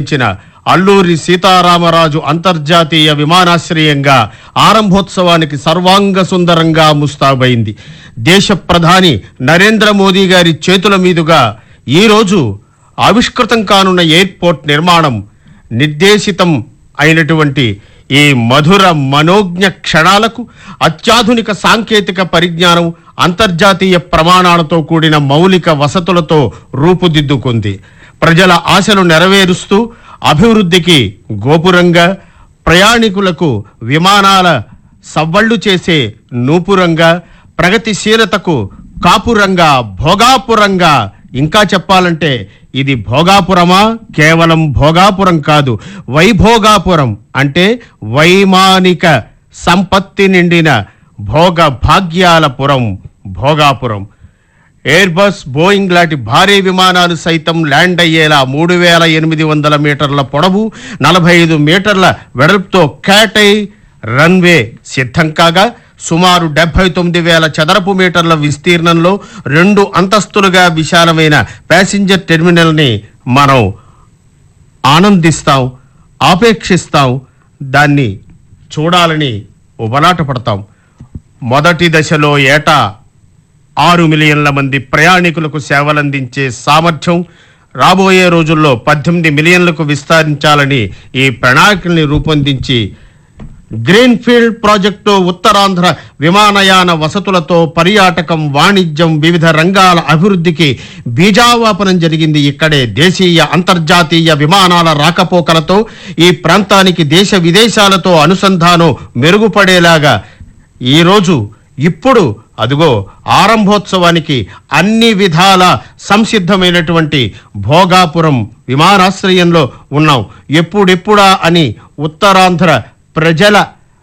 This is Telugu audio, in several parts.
ప్రారంభించిన అల్లూరి సీతారామరాజు అంతర్జాతీయ విమానాశ్రయంగా ఆరంభోత్సవానికి సర్వాంగ సుందరంగా ముస్తాబైంది దేశ ప్రధాని నరేంద్ర మోదీ గారి చేతుల మీదుగా ఈరోజు ఆవిష్కృతం కానున్న ఎయిర్పోర్ట్ నిర్మాణం నిర్దేశితం అయినటువంటి ఈ మధుర మనోజ్ఞ క్షణాలకు అత్యాధునిక సాంకేతిక పరిజ్ఞానం అంతర్జాతీయ ప్రమాణాలతో కూడిన మౌలిక వసతులతో రూపుదిద్దుకుంది ప్రజల ఆశలు నెరవేరుస్తూ అభివృద్ధికి గోపురంగా ప్రయాణికులకు విమానాల సవ్వళ్లు చేసే నూపురంగా ప్రగతిశీలతకు కాపురంగా భోగాపురంగా ఇంకా చెప్పాలంటే ఇది భోగాపురమా కేవలం భోగాపురం కాదు వైభోగాపురం అంటే వైమానిక సంపత్తి నిండిన భోగ భాగ్యాల పురం భోగాపురం ఎయిర్ బస్ బోయింగ్ లాంటి భారీ విమానాలు సైతం ల్యాండ్ అయ్యేలా మూడు వేల ఎనిమిది వందల మీటర్ల పొడవు నలభై ఐదు మీటర్ల వెడల్పుతో క్యాటై రన్వే సిద్ధం కాగా సుమారు డెబ్బై తొమ్మిది వేల చదరపు మీటర్ల విస్తీర్ణంలో రెండు అంతస్తులుగా విశాలమైన ప్యాసింజర్ టెర్మినల్ని మనం ఆనందిస్తాం ఆపేక్షిస్తాం దాన్ని చూడాలని ఉపలాట పడతాం మొదటి దశలో ఏటా ఆరు మిలియన్ల మంది ప్రయాణికులకు సేవలందించే సామర్థ్యం రాబోయే రోజుల్లో పద్దెనిమిది మిలియన్లకు విస్తరించాలని ఈ ప్రణాళికల్ని రూపొందించి గ్రీన్ఫీల్డ్ ప్రాజెక్టు ఉత్తరాంధ్ర విమానయాన వసతులతో పర్యాటకం వాణిజ్యం వివిధ రంగాల అభివృద్ధికి బీజావాపనం జరిగింది ఇక్కడే దేశీయ అంతర్జాతీయ విమానాల రాకపోకలతో ఈ ప్రాంతానికి దేశ విదేశాలతో అనుసంధానం మెరుగుపడేలాగా ఈరోజు ఇప్పుడు అదిగో ఆరంభోత్సవానికి అన్ని విధాల సంసిద్ధమైనటువంటి భోగాపురం విమానాశ్రయంలో ఉన్నాం ఎప్పుడెప్పుడా అని ఉత్తరాంధ్ర ప్రజల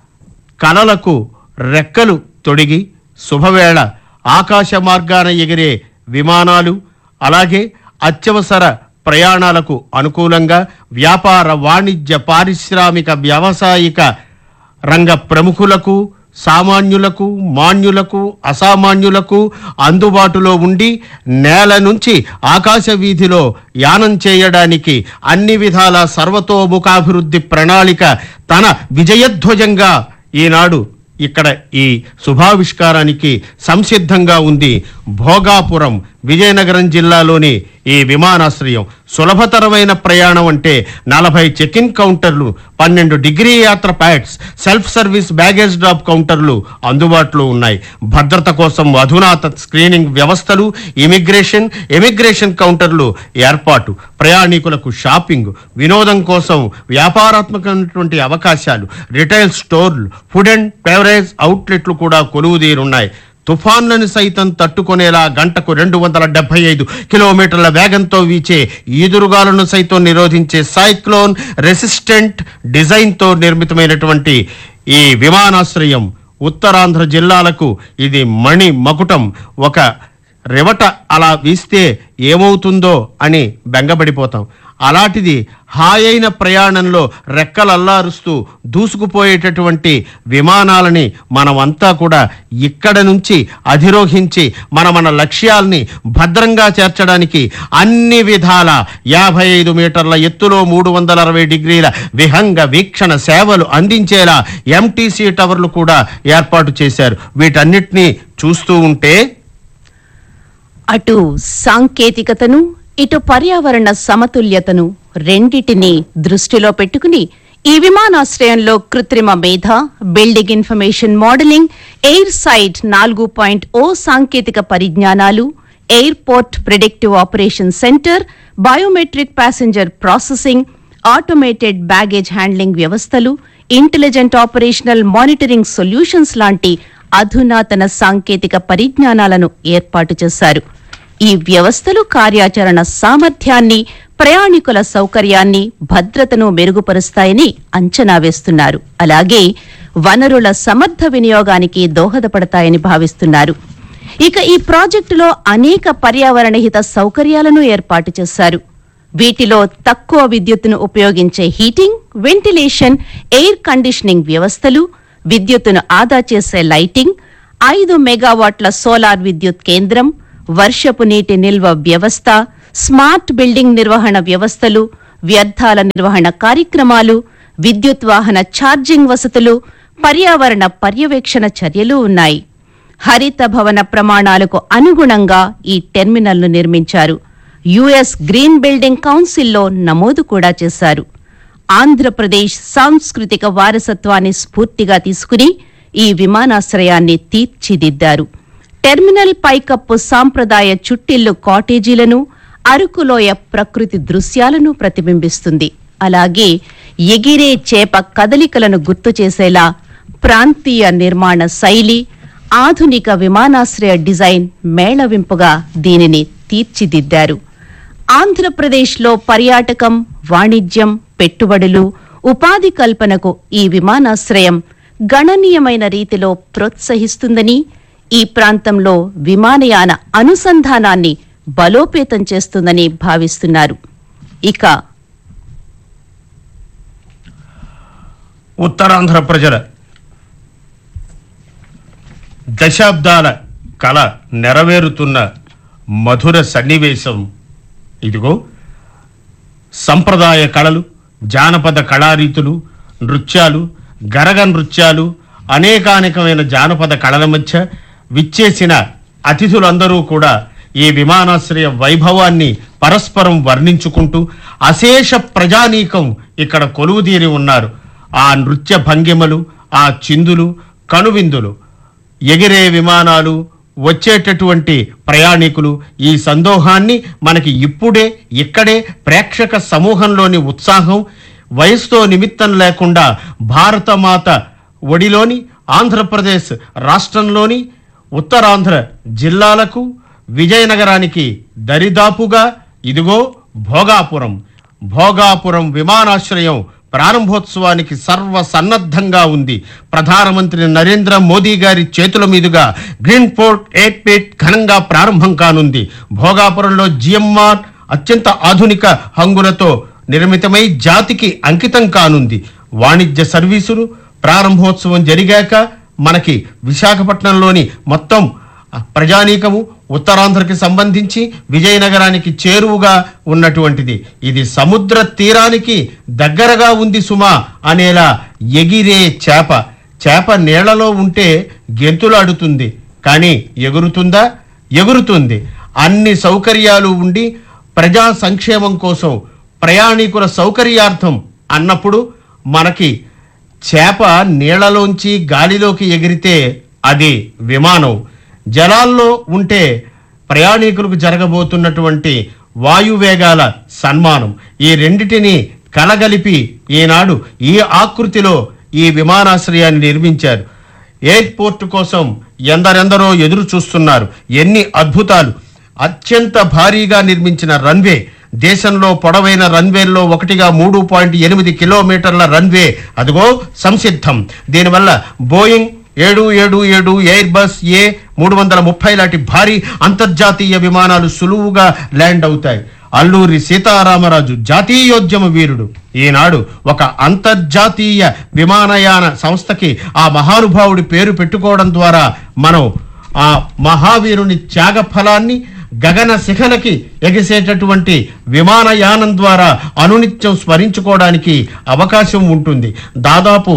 కలలకు రెక్కలు తొడిగి శుభవేళ ఆకాశ మార్గాన ఎగిరే విమానాలు అలాగే అత్యవసర ప్రయాణాలకు అనుకూలంగా వ్యాపార వాణిజ్య పారిశ్రామిక వ్యావసాయిక రంగ ప్రముఖులకు సామాన్యులకు మాన్యులకు అసామాన్యులకు అందుబాటులో ఉండి నేల నుంచి ఆకాశ వీధిలో యానం చేయడానికి అన్ని విధాల సర్వతోముఖాభివృద్ధి ప్రణాళిక తన విజయధ్వజంగా ఈనాడు ఇక్కడ ఈ శుభావిష్కారానికి సంసిద్ధంగా ఉంది భోగాపురం విజయనగరం జిల్లాలోని ఈ విమానాశ్రయం సులభతరమైన ప్రయాణం అంటే నలభై చెక్ ఇన్ కౌంటర్లు పన్నెండు డిగ్రీ యాత్ర ప్యాడ్స్ సెల్ఫ్ సర్వీస్ బ్యాగేజ్ డ్రాప్ కౌంటర్లు అందుబాటులో ఉన్నాయి భద్రత కోసం అధునాత స్క్రీనింగ్ వ్యవస్థలు ఇమిగ్రేషన్ ఎమిగ్రేషన్ కౌంటర్లు ఏర్పాటు ప్రయాణికులకు షాపింగ్ వినోదం కోసం వ్యాపారాత్మకమైనటువంటి అవకాశాలు రిటైల్ స్టోర్లు ఫుడ్ అండ్ బెవరేజ్ అవుట్లెట్లు కూడా కొలువుదీరున్నాయి తుఫాన్లను సైతం తట్టుకునేలా గంటకు రెండు వందల డెబ్బై ఐదు కిలోమీటర్ల వేగంతో వీచే ఈదురుగాలను సైతం నిరోధించే సైక్లోన్ రెసిస్టెంట్ డిజైన్తో నిర్మితమైనటువంటి ఈ విమానాశ్రయం ఉత్తరాంధ్ర జిల్లాలకు ఇది మణి మకుటం ఒక రెవట అలా వీస్తే ఏమవుతుందో అని బెంగపడిపోతాం అలాంటిది హాయైన ప్రయాణంలో రెక్కలల్లారుస్తూ దూసుకుపోయేటటువంటి విమానాలని మనమంతా కూడా ఇక్కడ నుంచి అధిరోహించి మన మన లక్ష్యాల్ని భద్రంగా చేర్చడానికి అన్ని విధాల యాభై ఐదు మీటర్ల ఎత్తులో మూడు వందల అరవై డిగ్రీల విహంగ వీక్షణ సేవలు అందించేలా ఎంటీసీ టవర్లు కూడా ఏర్పాటు చేశారు వీటన్నిటినీ చూస్తూ ఉంటే అటు సాంకేతికతను ఇటు పర్యావరణ సమతుల్యతను రెండిటిని దృష్టిలో పెట్టుకుని ఈ విమానాశ్రయంలో కృత్రిమ మేధ building information modelling airside నాలుగు పాయింట్ ఓ సాంకేతిక పరిజ్ఞానాలు airport predictive operation centre biometric passenger processing automated baggage handling వ్యవస్థలు ఇంటెలిజెంట్ ఆపరేషనల్ మానిటరింగ్ సొల్యూషన్స్ లాంటి అధునాతన సాంకేతిక పరిజ్ఞానాలను ఏర్పాటు చేశారు ఈ వ్యవస్థలు కార్యాచరణ సామర్థ్యాన్ని ప్రయాణికుల సౌకర్యాన్ని భద్రతను మెరుగుపరుస్తాయని అంచనా వేస్తున్నారు అలాగే వనరుల సమర్థ వినియోగానికి దోహదపడతాయని భావిస్తున్నారు ఇక ఈ ప్రాజెక్టులో అనేక పర్యావరణ హిత సౌకర్యాలను ఏర్పాటు చేశారు వీటిలో తక్కువ విద్యుత్తును ఉపయోగించే హీటింగ్ వెంటిలేషన్ ఎయిర్ కండిషనింగ్ వ్యవస్థలు విద్యుత్తును ఆదా చేసే లైటింగ్ ఐదు మెగావాట్ల సోలార్ విద్యుత్ కేంద్రం వర్షపు నీటి నిల్వ వ్యవస్థ స్మార్ట్ బిల్డింగ్ నిర్వహణ వ్యవస్థలు వ్యర్థాల నిర్వహణ కార్యక్రమాలు విద్యుత్ వాహన ఛార్జింగ్ వసతులు పర్యావరణ పర్యవేక్షణ చర్యలు ఉన్నాయి హరిత భవన ప్రమాణాలకు అనుగుణంగా ఈ టెర్మినల్ను నిర్మించారు యుఎస్ గ్రీన్ బిల్డింగ్ కౌన్సిల్లో నమోదు కూడా చేశారు ఆంధ్రప్రదేశ్ సాంస్కృతిక వారసత్వాన్ని స్ఫూర్తిగా తీసుకుని ఈ విమానాశ్రయాన్ని తీర్చిదిద్దారు టెర్మినల్ పైకప్పు సాంప్రదాయ చుట్టిల్లు కాటేజీలను అరకులోయ ప్రకృతి దృశ్యాలను ప్రతిబింబిస్తుంది అలాగే ఎగిరే చేప కదలికలను గుర్తు చేసేలా ప్రాంతీయ నిర్మాణ శైలి ఆధునిక విమానాశ్రయ డిజైన్ మేళవింపుగా దీనిని తీర్చిదిద్దారు ఆంధ్రప్రదేశ్లో పర్యాటకం వాణిజ్యం పెట్టుబడులు ఉపాధి కల్పనకు ఈ విమానాశ్రయం గణనీయమైన రీతిలో ప్రోత్సహిస్తుందని ఈ ప్రాంతంలో విమానయాన అనుసంధానాన్ని బలోపేతం చేస్తుందని భావిస్తున్నారు ఇక ఉత్తరాంధ్ర ప్రజల దశాబ్దాల కళ నెరవేరుతున్న మధుర సన్నివేశం ఇదిగో సంప్రదాయ కళలు జానపద కళారీతులు నృత్యాలు గరగ నృత్యాలు అనేకానేకమైన జానపద కళల మధ్య విచ్చేసిన అతిథులందరూ కూడా ఈ విమానాశ్రయ వైభవాన్ని పరస్పరం వర్ణించుకుంటూ అశేష ప్రజానీకం ఇక్కడ కొలువుదీరి ఉన్నారు ఆ నృత్య భంగిమలు ఆ చిందులు కనువిందులు ఎగిరే విమానాలు వచ్చేటటువంటి ప్రయాణికులు ఈ సందోహాన్ని మనకి ఇప్పుడే ఇక్కడే ప్రేక్షక సమూహంలోని ఉత్సాహం వయసుతో నిమిత్తం లేకుండా భారతమాత ఒడిలోని ఆంధ్రప్రదేశ్ రాష్ట్రంలోని ఉత్తరాంధ్ర జిల్లాలకు విజయనగరానికి దరిదాపుగా ఇదిగో భోగాపురం భోగాపురం విమానాశ్రయం ప్రారంభోత్సవానికి సర్వ సన్నద్ధంగా ఉంది ప్రధానమంత్రి నరేంద్ర మోదీ గారి చేతుల మీదుగా గ్రీన్ పోర్ట్ ఎయిర్పేట్ ఘనంగా ప్రారంభం కానుంది భోగాపురంలో జిఎంఆర్ అత్యంత ఆధునిక హంగులతో నిర్మితమై జాతికి అంకితం కానుంది వాణిజ్య సర్వీసులు ప్రారంభోత్సవం జరిగాక మనకి విశాఖపట్నంలోని మొత్తం ప్రజానీకము ఉత్తరాంధ్రకి సంబంధించి విజయనగరానికి చేరువుగా ఉన్నటువంటిది ఇది సముద్ర తీరానికి దగ్గరగా ఉంది సుమా అనేలా ఎగిరే చేప చేప నీళ్లలో ఉంటే గెంతులాడుతుంది కానీ ఎగురుతుందా ఎగురుతుంది అన్ని సౌకర్యాలు ఉండి ప్రజా సంక్షేమం కోసం ప్రయాణికుల సౌకర్యార్థం అన్నప్పుడు మనకి చేప నీళ్లలోంచి గాలిలోకి ఎగిరితే అది విమానం జలాల్లో ఉంటే ప్రయాణికులకు జరగబోతున్నటువంటి వాయువేగాల సన్మానం ఈ రెండిటిని కలగలిపి ఈనాడు ఈ ఆకృతిలో ఈ విమానాశ్రయాన్ని నిర్మించారు ఎయిర్పోర్ట్ కోసం ఎందరెందరో ఎదురు చూస్తున్నారు ఎన్ని అద్భుతాలు అత్యంత భారీగా నిర్మించిన రన్వే దేశంలో పొడవైన రన్వేల్లో ఒకటిగా మూడు పాయింట్ ఎనిమిది కిలోమీటర్ల రన్వే అదిగో సంసిద్ధం దీనివల్ల బోయింగ్ ఏడు ఏడు ఏడు ఎయిర్ బస్ ఏ మూడు వందల ముప్పై లాంటి భారీ అంతర్జాతీయ విమానాలు సులువుగా ల్యాండ్ అవుతాయి అల్లూరి సీతారామరాజు జాతీయోద్యమ వీరుడు ఈనాడు ఒక అంతర్జాతీయ విమానయాన సంస్థకి ఆ మహానుభావుడి పేరు పెట్టుకోవడం ద్వారా మనం ఆ మహావీరుని త్యాగ ఫలాన్ని గగన శిఖలకి ఎగిసేటటువంటి విమానయానం ద్వారా అనునిత్యం స్మరించుకోవడానికి అవకాశం ఉంటుంది దాదాపు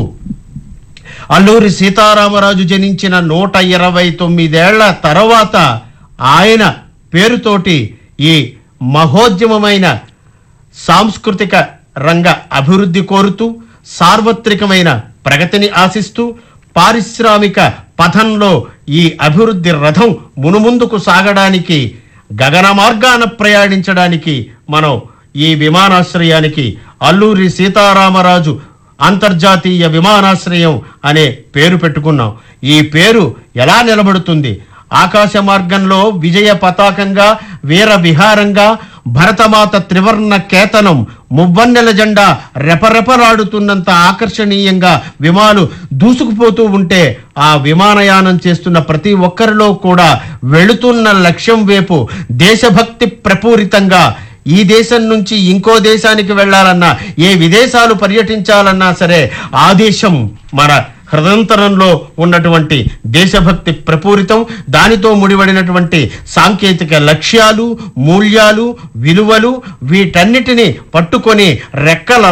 అల్లూరి సీతారామరాజు జనించిన నూట ఇరవై తొమ్మిదేళ్ల తర్వాత ఆయన పేరుతోటి ఈ మహోద్యమమైన సాంస్కృతిక రంగ అభివృద్ధి కోరుతూ సార్వత్రికమైన ప్రగతిని ఆశిస్తూ పారిశ్రామిక పథంలో ఈ అభివృద్ధి రథం మునుముందుకు సాగడానికి గగన మార్గాన ప్రయాణించడానికి మనం ఈ విమానాశ్రయానికి అల్లూరి సీతారామరాజు అంతర్జాతీయ విమానాశ్రయం అనే పేరు పెట్టుకున్నాం ఈ పేరు ఎలా నిలబడుతుంది ఆకాశ మార్గంలో విజయ పతాకంగా వీర విహారంగా భరతమాత త్రివర్ణ కేతనం మువ్వన్నెల జెండా రెపరెపలాడుతున్నంత ఆకర్షణీయంగా విమాలు దూసుకుపోతూ ఉంటే ఆ విమానయానం చేస్తున్న ప్రతి ఒక్కరిలో కూడా వెళుతున్న లక్ష్యం వైపు దేశభక్తి ప్రపూరితంగా ఈ దేశం నుంచి ఇంకో దేశానికి వెళ్ళాలన్నా ఏ విదేశాలు పర్యటించాలన్నా సరే ఆ దేశం మన హృదయంతరంలో ఉన్నటువంటి దేశభక్తి ప్రపూరితం దానితో ముడిపడినటువంటి సాంకేతిక లక్ష్యాలు మూల్యాలు విలువలు వీటన్నిటిని పట్టుకొని రెక్కల